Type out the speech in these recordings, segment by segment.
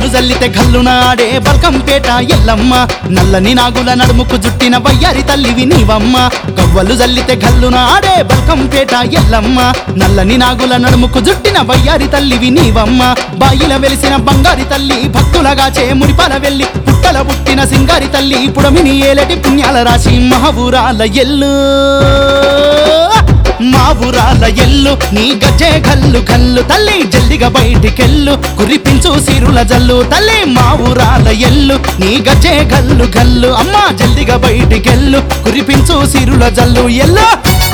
జల్లితే గల్లునాడే బల్కంపేట ఎల్లమ్మ నల్లని నాగుల నడుముకు జుట్టిన వయ్యారి తల్లివి నీవమ్మ గవ్వలు జల్లితే గల్లునాడే బల్కంపేట ఎల్లమ్మ నల్లని నాగుల నడుముకు జుట్టిన వయ్యారి తల్లివి నీవమ్మ బాయిల వెలిసిన బంగారి తల్లి భక్తులగాచే మురిపాల వెళ్ళి పుట్టల పుట్టిన సింగారి తల్లి పుడమిని ఏలటి పుణ్యాల రాశి మహబూరాల ఎల్లు మా ఊరాల ఎల్లు నీ గజ్జే గల్లు గల్లు తల్లి జల్దిగా బయటికెళ్ళు కురిపించు సిరుల జల్లు తల్లి మా ఊరాల ఎల్లు నీ గజ్జే గల్లు గల్లు అమ్మా జల్దిగా బయటికెళ్ళు కురిపించు సిరుల జల్లు ఎల్లు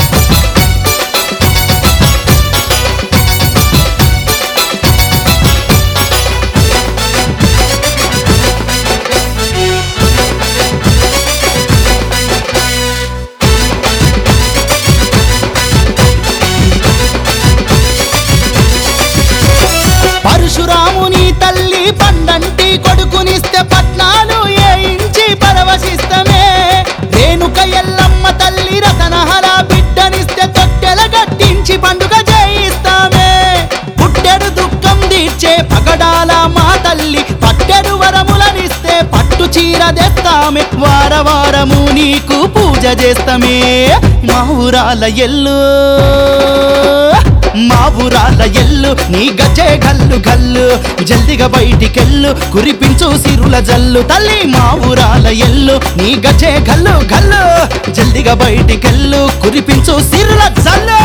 పరశురాముని తల్లి పండంటి కొడుకునిస్తే పట్నాలు ఏ ఇంచి పరవశిస్తమే రేణుక ఎల్లమ్మ తల్లి రతనహర బిడ్డనిస్తే తొట్టెల గట్టించి పండుగ చేయిస్తామే పుట్టెడు దుఃఖం తీర్చే పగడాల మా తల్లి పట్టెడు వరములనిస్తే పట్టు చీర తెస్తామే వార వారము నీకు పూజ చేస్తామే మా ఊరాల ఎల్లు మా ఊరాల ఎల్లు నీ గజే గల్లు గల్లు జల్దిగా బయటికెళ్ళు కురిపించు సిరుల జల్లు తల్లి మా ఊరాల ఎల్లు నీ గజే గల్లు గల్లు జల్దిగా బయటికెళ్ళు కురిపించు సిరుల జల్లు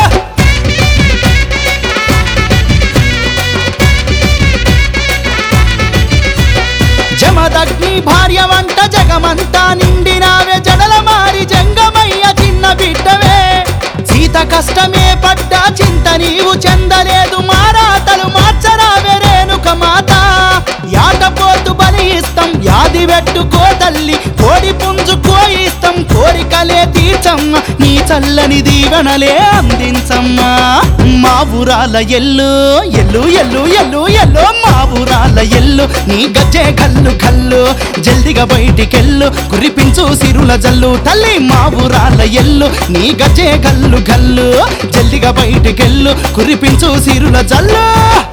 జమదగ్ని భార్య వంట జగమంతా నిండినావే జడల మారి జంగమయ్య చిన్న బిడ్డవే సీత కష్టమే పడ్డా చింత నీవు చెందలేదు మారాతలు మార్చరావే రేణుక మాత యాటపోతు బలి ఇస్తాం యాది పెట్టుకో తల్లి కోడి పుంజు కోయిస్తాం కోరికలే తీర్చమ్మ నీ చల్లని దీవెనలే అందించమ్మా మా ఊరాల ఎల్లు ఎల్లు ఎల్లు ఎల్లు ఎల్లు మా ఊరాల ఎల్లు నీ గజ్జే గల్లు గల్లు జల్దిగా బయటికెళ్ళు కురిపించు సిరుల జల్లు తల్లి మా ఊరాల ఎల్లు నీ గజ్జే గల్లు గల్లు జల్దిగా బయటికెళ్ళు కురిపించు సిరుల జల్లు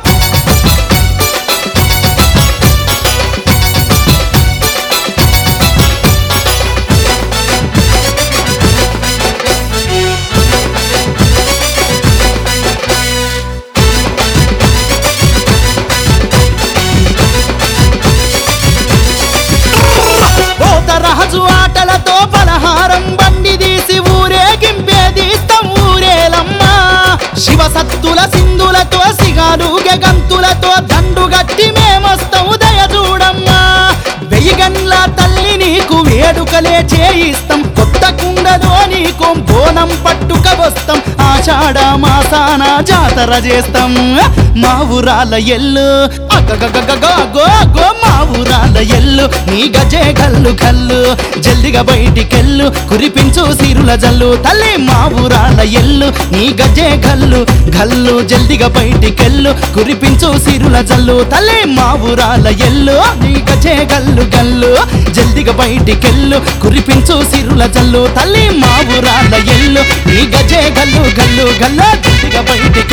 పోతరాజు ఆటలతో పలహారం బండి తీసి ఊరేగింపే తీస్తాం ఊరేలమ్మా శివ సత్తుల సింధులతో సిగాలు గంతులతో దండు గట్టి మేమొస్తాం దయ చూడమ్మా వెయ్యిగన్ల తల్లి నీకు వేడుకలే చేయిస్తాం కొత్త కుండలో నీకు బోనం పట్టుక వస్తాం ఆషాఢ మాసాన జాతర చేస్తాం మా ఊరాల ఎల్లు అగగగగగో గో మా ఊరాల ఎల్లు నీ గజే గల్లు గల్లు జల్దిగా బయటికెళ్ళు కురిపించు సిరుల జల్లు తల్లి మా ఊరాల ఎల్లు నీ గజే గల్లు గల్లు జల్దిగా బయటికెళ్ళు కురిపించు సిరుల జల్లు తల్లి మా ఊరాల ఎల్లు నీ గజే గల్లు గల్లు జల్దిగా బయటికెళ్ళు కురిపించు సిరుల జల్లు తల్లి మా ఊరాల ఎల్లు నీ గజే గల్లు గల్లు గల్లు జల్దిగా బయటికి